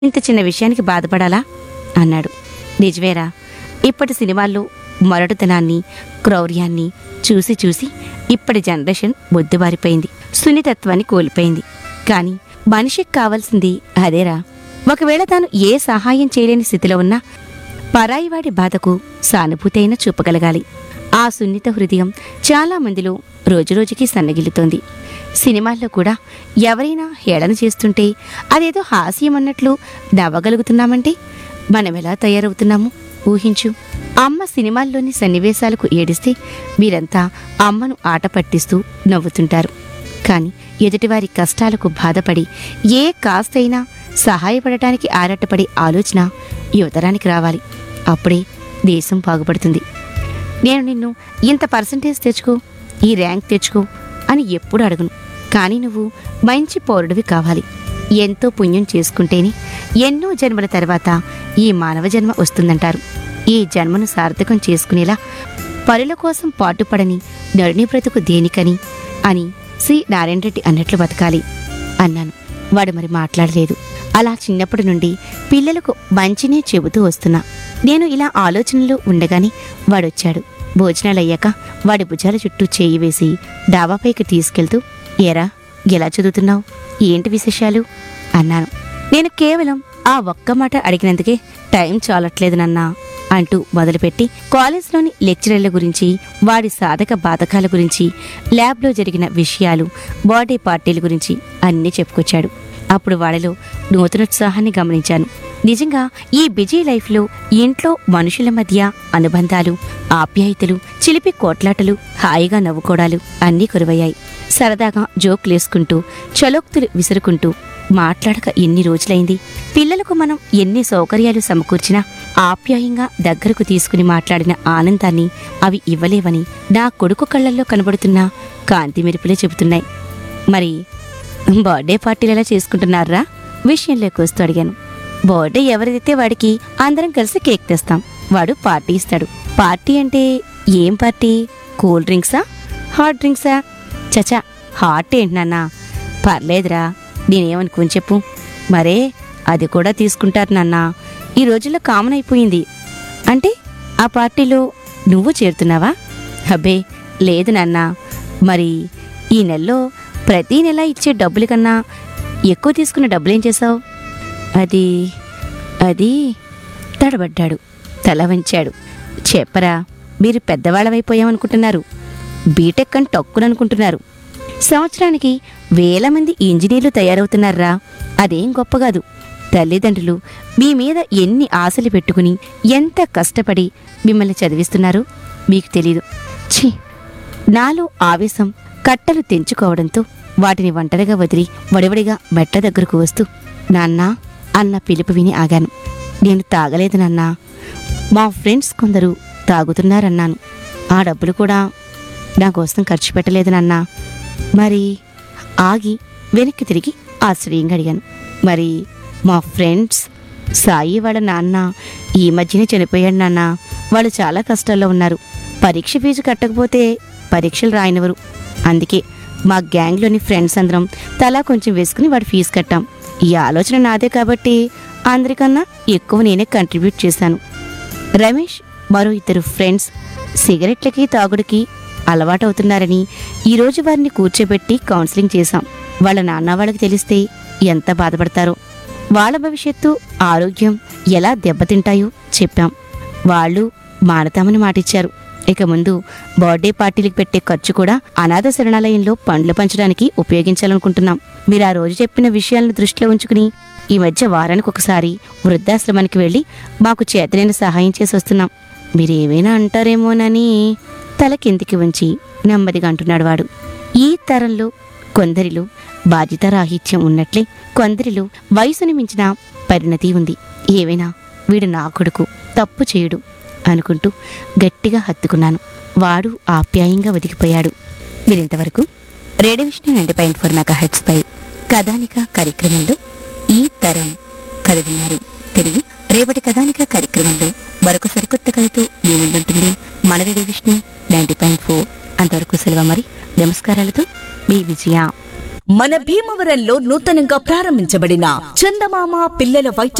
ఇంత చిన్న విషయానికి బాధపడాలా అన్నాడు నిజమేరా ఇప్పటి సినిమాల్లో మొరటుతనాన్ని క్రౌర్యాన్ని చూసి చూసి ఇప్పటి జనరేషన్ బొద్దుబారిపోయింది సున్నితత్వాన్ని కోల్పోయింది కానీ మనిషికి కావాల్సింది అదేరా ఒకవేళ తాను ఏ సహాయం చేయలేని స్థితిలో ఉన్నా పరాయివాడి బాధకు సానుభూతైన చూపగలగాలి ఆ సున్నిత హృదయం చాలా మందిలో రోజురోజుకి సన్నగిల్లుతోంది సినిమాల్లో కూడా ఎవరైనా హేళన చేస్తుంటే అదేదో హాస్యం అన్నట్లు నవ్వగలుగుతున్నామంటే మనం ఎలా తయారవుతున్నాము ఊహించు అమ్మ సినిమాల్లోని సన్నివేశాలకు ఏడిస్తే మీరంతా అమ్మను ఆట పట్టిస్తూ నవ్వుతుంటారు కానీ ఎదుటివారి కష్టాలకు బాధపడి ఏ కాస్తైనా సహాయపడటానికి ఆరాటపడే ఆలోచన యువతరానికి రావాలి అప్పుడే దేశం బాగుపడుతుంది నేను నిన్ను ఇంత పర్సంటేజ్ తెచ్చుకో ఈ ర్యాంక్ తెచ్చుకో అని ఎప్పుడు అడగను కానీ నువ్వు మంచి పౌరుడివి కావాలి ఎంతో పుణ్యం చేసుకుంటేనే ఎన్నో జన్మల తర్వాత ఈ మానవ జన్మ వస్తుందంటారు ఈ జన్మను సార్థకం చేసుకునేలా పరుల కోసం పాటుపడని నరుని బ్రతుకు దేనికని అని సి నారాయణ రెడ్డి అన్నట్లు బతకాలి అన్నాను వాడు మరి మాట్లాడలేదు అలా చిన్నప్పటి నుండి పిల్లలకు మంచినే చెబుతూ వస్తున్నా నేను ఇలా ఆలోచనలో ఉండగానే వాడొచ్చాడు భోజనాలయ్యాక వాడి భుజాల చుట్టూ చేయి వేసి డాబాపైకి తీసుకెళ్తూ ఏరా ఎలా చదువుతున్నావు ఏంటి విశేషాలు అన్నాను నేను కేవలం ఆ ఒక్క మాట అడిగినందుకే టైం చాలట్లేదు నన్నా అంటూ మొదలుపెట్టి కాలేజ్లోని లెక్చరర్ల గురించి వాడి సాధక బాధకాల గురించి ల్యాబ్లో జరిగిన విషయాలు బర్త్డే పార్టీల గురించి అన్నీ చెప్పుకొచ్చాడు అప్పుడు వాడిలో నూతనోత్సాహాన్ని గమనించాను నిజంగా ఈ బిజీ లైఫ్లో ఇంట్లో మనుషుల మధ్య అనుబంధాలు ఆప్యాయతలు చిలిపి కోట్లాటలు హాయిగా నవ్వుకోవడాలు అన్నీ కురువయ్యాయి సరదాగా జోక్లేసుకుంటూ చలోక్తులు విసురుకుంటూ మాట్లాడక ఎన్ని రోజులైంది పిల్లలకు మనం ఎన్ని సౌకర్యాలు సమకూర్చినా ఆప్యాయంగా దగ్గరకు తీసుకుని మాట్లాడిన ఆనందాన్ని అవి ఇవ్వలేవని నా కొడుకు కళ్ళల్లో కనబడుతున్న కాంతి మెరుపులే చెబుతున్నాయి మరి బర్త్డే పార్టీలు ఎలా చేసుకుంటున్నారా విషయంలోకి వస్తూ అడిగాను బర్త్డే ఎవరిదైతే వాడికి అందరం కలిసి కేక్ తెస్తాం వాడు పార్టీ ఇస్తాడు పార్టీ అంటే ఏం పార్టీ కూల్ డ్రింక్సా హాట్ డ్రింక్సా చచా హాట్ ఏంటి నాన్న పర్లేదురా నేనేమనుకుని చెప్పు మరే అది కూడా తీసుకుంటారు నాన్న ఈ రోజుల్లో కామన్ అయిపోయింది అంటే ఆ పార్టీలో నువ్వు చేరుతున్నావా అబ్బే లేదు నాన్న మరి ఈ నెలలో ప్రతి నెల ఇచ్చే డబ్బుల కన్నా ఎక్కువ తీసుకున్న డబ్బులేం చేశావు అది అది తడబడ్డాడు తల వంచాడు చెప్పరా మీరు పెద్దవాళ్ళమైపోయామనుకుంటున్నారు బీటెక్ అని టక్కుననుకుంటున్నారు సంవత్సరానికి వేల మంది ఇంజనీర్లు తయారవుతున్నారా అదేం గొప్ప కాదు తల్లిదండ్రులు మీ మీద ఎన్ని ఆశలు పెట్టుకుని ఎంత కష్టపడి మిమ్మల్ని చదివిస్తున్నారో మీకు తెలీదు ఛీ నాలో ఆవేశం కట్టలు తెంచుకోవడంతో వాటిని ఒంటరిగా వదిలి వడివడిగా మెట్ల దగ్గరకు వస్తూ నాన్నా అన్న పిలుపు విని ఆగాను నేను తాగలేదు నాన్నా మా ఫ్రెండ్స్ కొందరు తాగుతున్నారన్నాను ఆ డబ్బులు కూడా నా కోసం ఖర్చు పెట్టలేదు నాన్నా మరి ఆగి వెనక్కి తిరిగి ఆశ్చర్యంగా అడిగాను మరి మా ఫ్రెండ్స్ సాయి వాళ్ళ నాన్న ఈ మధ్యనే చనిపోయాడు నాన్న వాళ్ళు చాలా కష్టాల్లో ఉన్నారు పరీక్ష ఫీజు కట్టకపోతే పరీక్షలు రాయనివ్వరు అందుకే మా గ్యాంగ్లోని ఫ్రెండ్స్ అందరం తలా కొంచెం వేసుకుని వాడి ఫీజు కట్టాం ఈ ఆలోచన నాదే కాబట్టి అందరికన్నా ఎక్కువ నేనే కంట్రిబ్యూట్ చేశాను రమేష్ మరో ఇద్దరు ఫ్రెండ్స్ సిగరెట్లకి తాగుడికి అలవాటవుతున్నారని ఈరోజు వారిని కూర్చోబెట్టి కౌన్సిలింగ్ చేశాం వాళ్ళ నాన్న వాళ్ళకి తెలిస్తే ఎంత బాధపడతారో వాళ్ళ భవిష్యత్తు ఆరోగ్యం ఎలా దెబ్బతింటాయో చెప్పాం వాళ్ళు మానతామని మాటిచ్చారు ఇక ముందు బర్త్డే పార్టీలకు పెట్టే ఖర్చు కూడా అనాథ శరణాలయంలో పండ్లు పంచడానికి ఉపయోగించాలనుకుంటున్నాం మీరు ఆ రోజు చెప్పిన విషయాలను దృష్టిలో ఉంచుకుని ఈ మధ్య వారానికి ఒకసారి వృద్ధాశ్రమానికి వెళ్ళి మాకు చేతనైన సహాయం చేసి వస్తున్నాం మీరేమైనా అంటారేమోనని తల కిందికి ఉంచి నెమ్మదిగా అంటున్నాడు వాడు ఈ తరంలో కొందరిలో బాధ్యతారాహిత్యం ఉన్నట్లే కొందరిలో వయసుని మించిన పరిణతి ఉంది ఏవైనా వీడు నా కొడుకు తప్పు చేయడు అనుకుంటూ గట్టిగా హత్తుకున్నాను వాడు ఆప్యాయంగా ఒదిగిపోయాడు మీరింతవరకు radio Vishnu ninety point four mega heads పై కథానిక కార్యక్రమంలో ఈ తరం కథ విన్నారు తిరిగి రేపటి కథానిక కార్యక్రమంలో మరొక సరికొత్త కథతో మీ ముందుంటుంది మన radio Vishnu ninety point four అంతవరకు సెలవు మరి నమస్కారాలతో మీ విజయ మన భీమవరంలో నూతనంగా ప్రారంభించబడిన చందమామ పిల్లల వైద్య